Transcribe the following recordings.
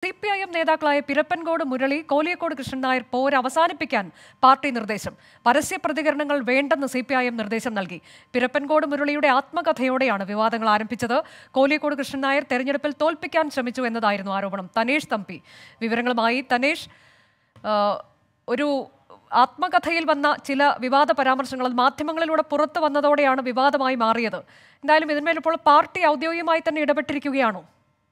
P I M നേതാക്കളായ പിരപ്പൻകോട് മുരളി കോലിയക്കോട് കൃഷ്ണൻ നായർ പോര് അവസാനിപ്പിക്കാൻ പാർട്ടി നിർദ്ദേശം പരസ്യ പ്രതികരണങ്ങൾ വേണ്ടെന്ന് സി പി ഐ എം നിർദ്ദേശം നൽകി പിരപ്പൻകോട് മുരളിയുടെ ആത്മകഥയോടെയാണ് വിവാദങ്ങൾ ആരംഭിച്ചത് കോലിയക്കോട് കൃഷ്ണൻ നായർ തെരഞ്ഞെടുപ്പിൽ തോൽപ്പിക്കാൻ ശ്രമിച്ചു എന്നതായിരുന്നു ആരോപണം തനേഷ് തമ്പി വിവരങ്ങളുമായി തനേഷ് ആ, ഒരു ആത്മകഥയിൽ വന്ന ചില വിവാദ പരാമർശങ്ങൾ അത് മാധ്യമങ്ങളിലൂടെ പുറത്തു വന്നതോടെയാണ് വിവാദമായി മാറിയത് എന്തായാലും ഇതിന്മേൽ ഇപ്പോൾ പാർട്ടി ഔദ്യോഗികമായി തന്നെ ഇടപെട്ടിരിക്കുകയാണോ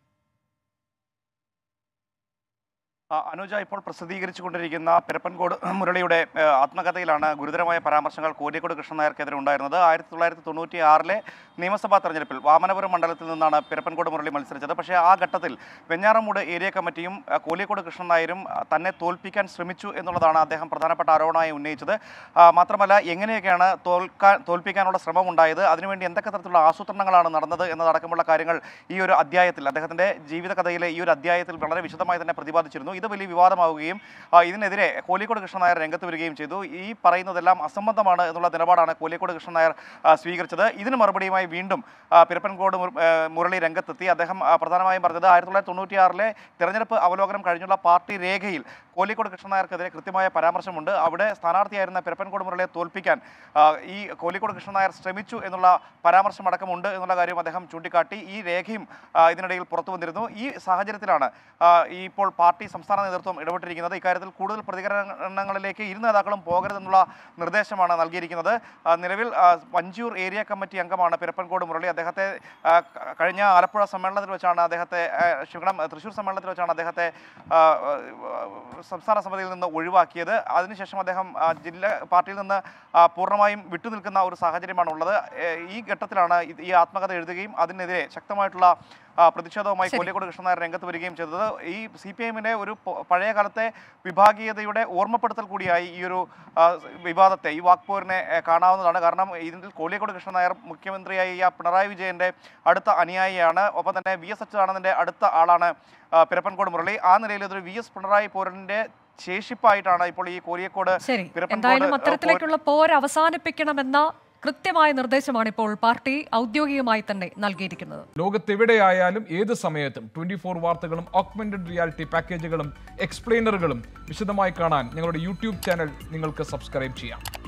ആ, അനുജ ഇപ്പോൾ പ്രസിദ്ധീകരിച്ചുകൊണ്ടിരിക്കുന്ന പെരപ്പൻകോട് മുരളിയുടെ ഏ, ആത്മകഥയിലാണ് ഗുരുതരമായ പരാമർശങ്ങൾ കോരിക്കോട് കൃഷ്ണൻ നായർക്കെതിരെ ഉണ്ടായിരുന്നത് ആയിരത്തി തൊള്ളായിരത്തി തൊണ്ണൂറ്റി ആറിലെ നിയമസഭാ തെരഞ്ഞെടുപ്പിൽ വാമനപുരം മണ്ഡലത്തിൽ നിന്നാണ് പെരപ്പൻകോട് മുരളി മത്സരിച്ചത് പക്ഷേ ആ ഘട്ടത്തിൽ വെഞ്ഞാറമൂട് ഏരിയ കമ്മിറ്റിയും ആ, കോലിക്കോട് കൃഷ്ണൻ നായരും ആ, തന്നെ തോൽപ്പിക്കാൻ ശ്രമിച്ചു എന്നുള്ളതാണ് അദ്ദേഹം പ്രധാനപ്പെട്ട ആരോപണമായി ഉന്നയിച്ചത് ആ, മാത്രമല്ല എങ്ങനെയൊക്കെയാണ് തോൽക്കാൻ തോൽപ്പിക്കാനുള്ള ശ്രമം ഉണ്ടായത് അതിനുവേണ്ടി എന്തൊക്കെ തരത്തിലുള്ള ആസൂത്രണങ്ങളാണ് നടന്നത് എന്നതടക്കമുള്ള കാര്യങ്ങൾ ഈ ഒരു അധ്യായത്തിൽ അദ്ദേഹത്തിന്റെ ജീവിതകഥയിലെ ഈ ഒരു അധ്യായത്തിൽ വളരെ വിശദമായി തന്നെ പ്രതിപാദിച്ചിരുന്നു ഇത് വലിയ വിവാദമാവുകയും ആ, ഇതിനെതിരെ കോലിക്കോട് കൃഷ്ണൻ നായർ രംഗത്ത് വരികയും ചെയ്തു ഈ പറയുന്നതെല്ലാം അസംബന്ധമാണ് എന്നുള്ള നിലപാടാണ് കോലിക്കോട് കൃഷ്ണൻ നായർ ആ, സ്വീകരിച്ചത് ഇതിന് മറുപടിയുമായി വീണ്ടും ആ, പിരപ്പൻകോട് മുര- ആ, മുരളി രംഗത്തെത്തി അദ്ദേഹം ആ, പ്രധാനമായും പറഞ്ഞത് ആയിരത്തി തൊള്ളായിരത്തി തൊണ്ണൂറ്റിയാറിലെ തെരഞ്ഞെടുപ്പ് അവലോകനം കഴിഞ്ഞുള്ള പാർട്ടി രേഖയിൽ കോലിക്കോട് കൃഷ്ണൻ നായർക്കെതിരെ കൃത്യമായ പരാമർശമുണ്ട് അവിടെ സ്ഥാനാർത്ഥിയായിരുന്ന പിരപ്പൻകോട് മുരളിയെ തോൽപ്പിക്കാൻ ആ, ഈ കോലിക്കോട് കൃഷ്ണൻ നായർ ശ്രമിച്ചു എന്നുള്ള പരാമർശം അടക്കമുണ്ട് എന്നുള്ള കാര്യം അദ്ദേഹം ചൂണ്ടിക്കാട്ടി ഈ രേഖയും ആ, ഇതിനിടയിൽ പുറത്തു വന്നിരുന്നു ഈ സാഹചര്യത്തിലാണ് ആ, ഈ ഇപ്പോൾ പാർട്ടി സംസ്ഥാന നേതൃത്വം ഇടപെട്ടിരിക്കുന്നത് ഇക്കാര്യത്തിൽ കൂടുതൽ പ്രതികരണങ്ങളിലേക്ക് ഇരു നേതാക്കളും പോകരുതെന്നുള്ള നിർദ്ദേശമാണ് നൽകിയിരിക്കുന്നത് ആ, നിലവിൽ ആ, വഞ്ചൂർ ഏരിയ കമ്മിറ്റി അംഗമാണ് പിരപ്പൻകോട് മുരളി അദ്ദേഹത്തെ ആ, ക- കഴിഞ്ഞ ആലപ്പുഴ സമ്മേളനത്തിൽ വെച്ചാണ് അദ്ദേഹത്തെ ആ, ക്ഷമിക്കണം തൃശ്ശൂർ സമ്മേളനത്തിൽ വെച്ചാണ് അദ്ദേഹത്തെ ആ, ആ, സംസ്ഥാന സമിതിയിൽ നിന്ന് ഒഴിവാക്കിയത് അതിനുശേഷം അദ്ദേഹം ആ, ജില്ലാ പാർട്ടിയിൽ നിന്ന് ആ, പൂർണ്ണമായും വിട്ടുനിൽക്കുന്ന ഒരു സാഹചര്യമാണ് ഉള്ളത് ഏ, ഈ ഘട്ടത്തിലാണ് ഇത് ഈ ആത്മകഥ എഴുതുകയും അതിനെതിരെ ശക്തമായിട്ടുള്ള ആ, പ്രതിഷേധവുമായി ശരി. കൊല്ലിക്കോട് കൃഷ്ണനായർ രംഗത്ത് വരികയും ചെയ്തത് ഈ സി പി എമ്മിന്റെ ഒരു പ- പഴയ കാലത്തെ വിഭാഗീയതയുടെ ഓർമ്മപ്പെടുത്തൽ കൂടിയായി ഈ ഒരു ആ, വിവാദത്തെ ഈ വാക്പോരിനെ ഏ, കാണാവുന്നതാണ് കാരണം ഇതിൽ കോലിക്കോട് കൃഷ്ണനായർ മുഖ്യമന്ത്രിയായ പിണറായി വിജയന്റെ അടുത്ത അനുയായിയാണ് ഒപ്പം തന്നെ വി എസ് അച്യുതാനന്ദന്റെ അടുത്ത ആളാണ് ആ, പിരപ്പൻകോട് മുരളി ആ നിലയിൽ ഇതൊരു വി എസ് പിണറായി പോരന്റെ ശേഷിപ്പായിട്ടാണ് ഇപ്പോൾ ഈ കോരിയക്കോട് ശരി പിരപ്പൻകോട് എന്തായാലും ആ, അത്തരത്തിലേക്കുള്ള പോര് അവസാനിപ്പിക്കണമെന്ന കൃത്യമായ നിർദ്ദേശമാണ് ഇപ്പോൾ പാർട്ടി ഔദ്യോഗികമായി തന്നെ നൽകിയിരിക്കുന്നത് ലോകത്തെവിടെയായാലും ഏത് സമയത്തും ട്വന്റി ഫോർ വാർത്തകളും ഓഗ്മെന്റഡ് റിയാലിറ്റി പാക്കേജുകളും എക്സ്പ്ലെയിനറുകളും വിശദമായി കാണാൻ ഞങ്ങളുടെ യൂട്യൂബ് ചാനൽ നിങ്ങൾക്ക് സബ്സ്ക്രൈബ് ചെയ്യാം